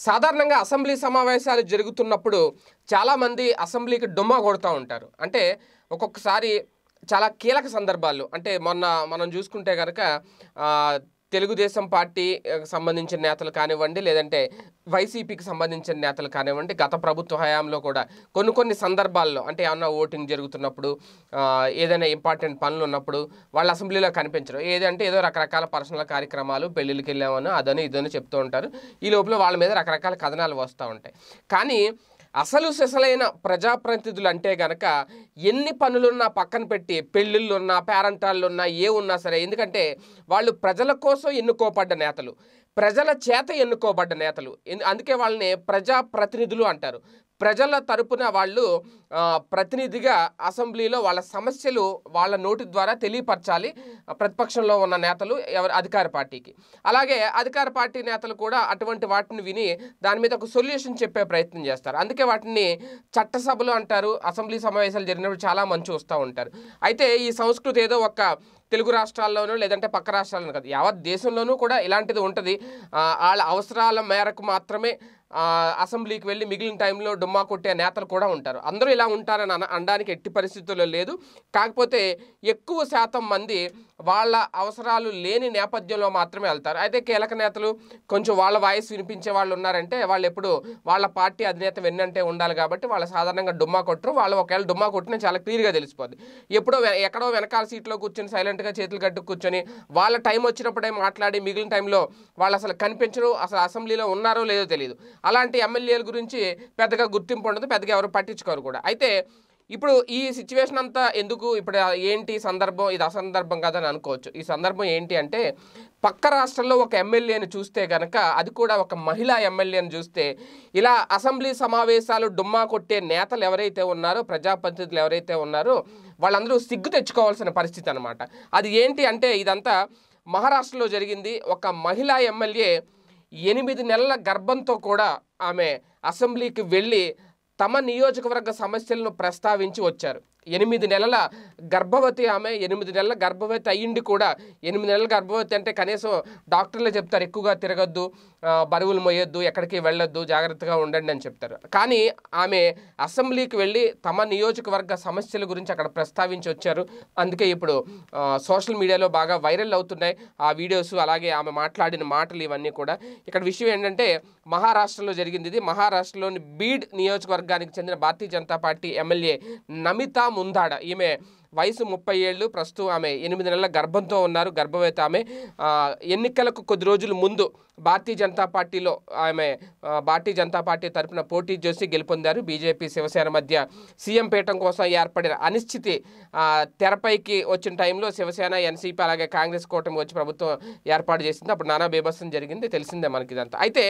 సాధారణంగా అసెంబ్లీ సమావేశాలు జరుగుతున్నప్పుడు చాలామంది అసెంబ్లీకి డుమ్మా కొడుతూ ఉంటారు అంటే ఒక్కొక్కసారి చాలా కీలక సందర్భాల్లో అంటే మొన్న మనం చూసుకుంటే కనుక ఆ, తెలుగుదేశం పార్టీ ఆ, సంబంధించిన నేతలు కానివ్వండి లేదంటే వైసీపీకి సంబంధించిన నేతలు కానివ్వండి గత ప్రభుత్వ హయాంలో కూడా కొన్ని కొన్ని సందర్భాల్లో అంటే ఏమన్నా ఓటింగ్ జరుగుతున్నప్పుడు ఆ, ఏదైనా ఇంపార్టెంట్ పనులు ఉన్నప్పుడు వాళ్ళు అసెంబ్లీలో కనిపించరు ఏదంటే ఏదో రకరకాల పర్సనల్ కార్యక్రమాలు పెళ్ళిళ్ళకి వెళ్ళామని అదని ఇదని చెప్తూ ఉంటారు ఈ లోపల వాళ్ళ మీద రకరకాల కథనాలు వస్తూ ఉంటాయి కానీ అసలు సిసలైన ప్రజాప్రతినిధులు అంటే గనక ఎన్ని పనులున్నా పక్కన పెట్టి పెళ్ళిళ్ళున్నా పేరంటాళ్ళున్నా ఏ ఉన్నా సరే ఎందుకంటే వాళ్ళు ప్రజల కోసం ఎన్నుకోబడ్డ నేతలు ప్రజల చేత ఎన్నుకోబడ్డ నేతలు ఎందు- అందుకే వాళ్ళని ప్రజాప్రతినిధులు అంటారు ప్రజల తరపున వాళ్ళు ఆ, ప్రతినిధిగా అసెంబ్లీలో వాళ్ళ సమస్యలు వాళ్ళ నోటి ద్వారా తెలియపరచాలి ఆ, ప్రతిపక్షంలో ఉన్న నేతలు ఎవరు అధికార పార్టీకి అలాగే అధికార పార్టీ నేతలు కూడా అటువంటి వాటిని విని దాని మీద ఒక సొల్యూషన్ చెప్పే ప్రయత్నం చేస్తారు అందుకే వాటిని చట్టసభలు అంటారు అసెంబ్లీ సమావేశాలు జరిగినప్పుడు చాలా మంచి వస్తూ ఉంటారు అయితే ఈ సంస్కృతి ఏదో ఒక తెలుగు రాష్ట్రాల్లోనూ లేదంటే పక్క రాష్ట్రాల్లోనూ కాదు యావత్ దేశంలోనూ కూడా ఇలాంటిది ఉంటుంది ఆ, వాళ్ళ అవసరాల మేరకు మాత్రమే ఆ, అసెంబ్లీకి వెళ్ళి మిగిలిన టైంలో డుమ్మా కొట్టే నేతలు కూడా ఉంటారు అందరూ ఇలా ఉంటారని అన అనడానికి ఎట్టి పరిస్థితుల్లో లేదు కాకపోతే ఎక్కువ శాతం మంది వాళ్ళ అవసరాలు లేని నేపథ్యంలో మాత్రమే వెళ్తారు అయితే కీలక నేతలు కొంచెం వాళ్ళ వాయిస్ వినిపించే వాళ్ళు ఉన్నారంటే వాళ్ళు ఎప్పుడు వాళ్ళ పార్టీ అధినేత వెన్నంటే ఉండాలి కాబట్టి వాళ్ళు సాధారణంగా డుమ్మా కొట్టరు వాళ్ళు ఒకవేళ డుమ్మా కొట్టినా చాలా క్లియర్గా తెలిసిపోద్ది ఎప్పుడో వె- ఎక్కడో వెనకాల సీట్లో కూర్చొని సైలెంట్గా చేతులు కట్టు కూర్చొని వాళ్ళ టైం వచ్చినప్పుడే మాట్లాడి మిగిలిన టైంలో వాళ్ళు అసలు కనిపించరు అసలు అసెంబ్లీలో ఉన్నారో లేదో తెలియదు అలాంటి ఎమ్మెల్యేల గురించి పెద్దగా గుర్తింపు ఉండదు పెద్దగా ఎవరు పట్టించుకోరు కూడా అయితే ఇప్పుడు ఈ సిచ్యువేషన్ అంతా ఎందుకు ఇప్పుడు ఏంటి సందర్భం ఇది అసందర్భం కాదని అనుకోవచ్చు ఈ సందర్భం ఏంటి అంటే పక్క రాష్ట్రంలో ఒక ఎమ్మెల్యేని చూస్తే గనక అది కూడా ఒక మహిళా ఎమ్మెల్యేని చూస్తే ఇలా అసెంబ్లీ సమావేశాలు డుమ్మా కొట్టే నేతలు ఎవరైతే ఉన్నారో ప్రజాప్రతినిధులు ఎవరైతే ఉన్నారో వాళ్ళందరూ సిగ్గు తెచ్చుకోవాల్సిన పరిస్థితి అనమాట అది ఏంటి అంటే ఇదంతా మహారాష్ట్రలో జరిగింది ఒక మహిళా ఎమ్మెల్యే ఎనిమిది నెలల గర్భంతో కూడా ఆమె అసెంబ్లీకి వెళ్ళి తమ నియోజకవర్గ సమస్యలను ప్రస్తావించి వచ్చారు ఎనిమిది నెలల గర్భవతి ఆమె ఎనిమిది నెలల గర్భవతి అయ్యిండి కూడా ఎనిమిది నెలల గర్భవతి అంటే కనీసం డాక్టర్లే చెప్తారు ఎక్కువగా తిరగద్దు ఆ, బరువులు మోయొద్దు ఎక్కడికి వెళ్ళొద్దు జాగ్రత్తగా ఉండండి అని చెప్తారు కానీ ఆమె అసెంబ్లీకి వెళ్ళి తమ నియోజకవర్గ సమస్యల గురించి అక్కడ ప్రస్తావించి వచ్చారు అందుకే ఇప్పుడు ఆ, సోషల్ మీడియాలో బాగా వైరల్ అవుతున్నాయి ఆ వీడియోస్ అలాగే ఆమె మాట్లాడిన మాటలు ఇవన్నీ కూడా ఇక్కడ విషయం ఏంటంటే మహారాష్ట్రలో జరిగింది ఇది మహారాష్ట్రలోని బీడ్ నియోజకవర్గానికి చెందిన భారతీయ జనతా పార్టీ ఎమ్మెల్యే నమితా ముందాడ ఈమె వయసు ముప్పై ఏళ్ళు ప్రస్తుతం ఆమె ఎనిమిది నెలల గర్భంతో ఉన్నారు గర్భవతి ఆమె ఆ, ఎన్నికలకు కొద్ది రోజుల ముందు భారతీయ జనతా పార్టీలో ఆమె ఆ, భారతీయ జనతా పార్టీ తరపున పోటీ చేసి గెలుపొందారు బీజేపీ శివసేన మధ్య సీఎం పీఠం కోసం ఏర్పడిన అనిశ్చితి ఆ, తెరపైకి వచ్చిన టైంలో శివసేన ఎన్సీపీ అలాగే కాంగ్రెస్ కూటమి వచ్చి ప్రభుత్వం ఏర్పాటు చేసింది అప్పుడు నానా బీభత్సం జరిగింది తెలిసిందే మనకి ఇదంతా అయితే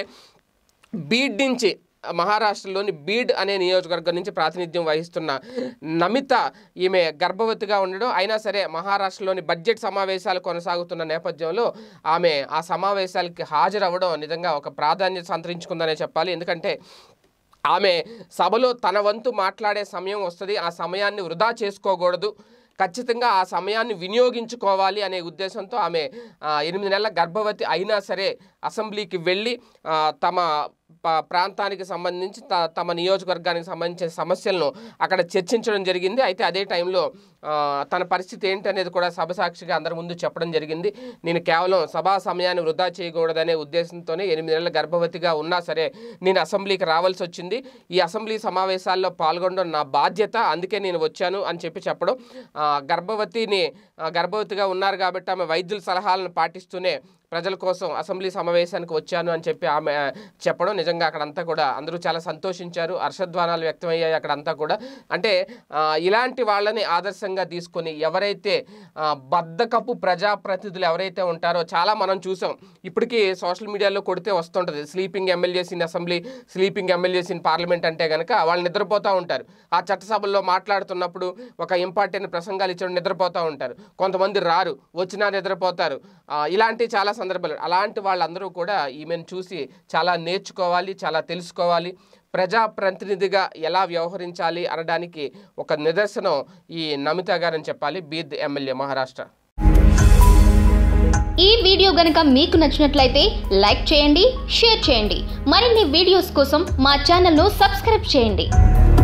బీడ్ నుంచి మహారాష్ట్రలోని బీడ్ అనే నియోజకవర్గం నుంచి ప్రాతినిధ్యం వహిస్తున్న నమిత ఈమె గర్భవతిగా ఉండడం అయినా సరే మహారాష్ట్రలోని బడ్జెట్ సమావేశాలు కొనసాగుతున్న నేపథ్యంలో ఆమె ఆ సమావేశాలకి హాజరవ్వడం నిజంగా ఒక ప్రాధాన్యత సంతరించుకుందనే చెప్పాలి ఎందుకంటే ఆమె సభలో తన వంతు మాట్లాడే సమయం వస్తుంది ఆ సమయాన్ని వృధా చేసుకోకూడదు ఖచ్చితంగా ఆ సమయాన్ని వినియోగించుకోవాలి అనే ఉద్దేశంతో ఆమె ఆ, ఎనిమిది నెలల గర్భవతి అయినా సరే అసెంబ్లీకి వెళ్ళి ఆ, తమ ప- ప్రాంతానికి సంబంధించి త- తమ నియోజకవర్గానికి సంబంధించిన సమస్యలను అక్కడ చర్చించడం జరిగింది అయితే అదే టైంలో ఆ, తన పరిస్థితి ఏంటి అనేది కూడా సభ సాక్షిగా అందరి ముందు చెప్పడం జరిగింది నేను కేవలం సభా సమయాన్ని వృధా చేయకూడదనే ఉద్దేశంతోనే ఎనిమిది నెలల గర్భవతిగా ఉన్నా సరే నేను అసెంబ్లీకి రావాల్సి వచ్చింది ఈ అసెంబ్లీ సమావేశాల్లో పాల్గొనడం నా బాధ్యత అందుకే నేను వచ్చాను అని చెప్పి చెప్పడం ఆ, గర్భవతిని ఆ, గర్భవతిగా ఉన్నారు కాబట్టి ఆమె వైద్యుల సలహాలను పాటిస్తూనే ప్రజల కోసం అసెంబ్లీ సమావేశానికి వచ్చాను అని చెప్పి ఆమె చెప్పడం నిజంగా అక్కడంతా కూడా అందరూ చాలా సంతోషించారు హర్షధ్వానాలు వ్యక్తమయ్యాయి అక్కడంతా కూడా అంటే ఆ, ఇలాంటి వాళ్ళని ఆదర్శంగా తీసుకొని ఎవరైతే ఆ, బద్ధకపు ప్రజాప్రతినిధులు ఎవరైతే ఉంటారో చాలా మనం చూసాం ఇప్పటికీ సోషల్ మీడియాలో కొడితే వస్తుంటుంది sleeping MLAs in assembly sleeping MLAs in parliament అంటే కనుక వాళ్ళు నిద్రపోతూ ఉంటారు ఆ చట్టసభల్లో మాట్లాడుతున్నప్పుడు ఒక ఇంపార్టెంట్ ప్రసంగాలు ఇచ్చడం నిద్రపోతూ ఉంటారు కొంతమంది రారు వచ్చినా నిద్రపోతారు ఆ, ఇలాంటి చాలా సందర్భాలు అలాంటి వాళ్ళందరూ కూడా ఈమెను చూసి చాలా నేర్చుకోవాలి చాలా తెలుసుకోవాలి ప్రజాప్రతినిధిగా ఎలా వ్యవహరించాలి అనడానికి ఒక నిదర్శనం ఈ నమిత గారని చెప్పాలి బీద్ ఎమ్మెల్యే మహారాష్ట్ర ఈ వీడియో గనుక మీకు నచ్చినట్లయితే లైక్ చేయండి షేర్ చేయండి మరిన్ని వీడియోస్ కోసం మా ఛానల్ను సబ్స్క్రైబ్ చేయండి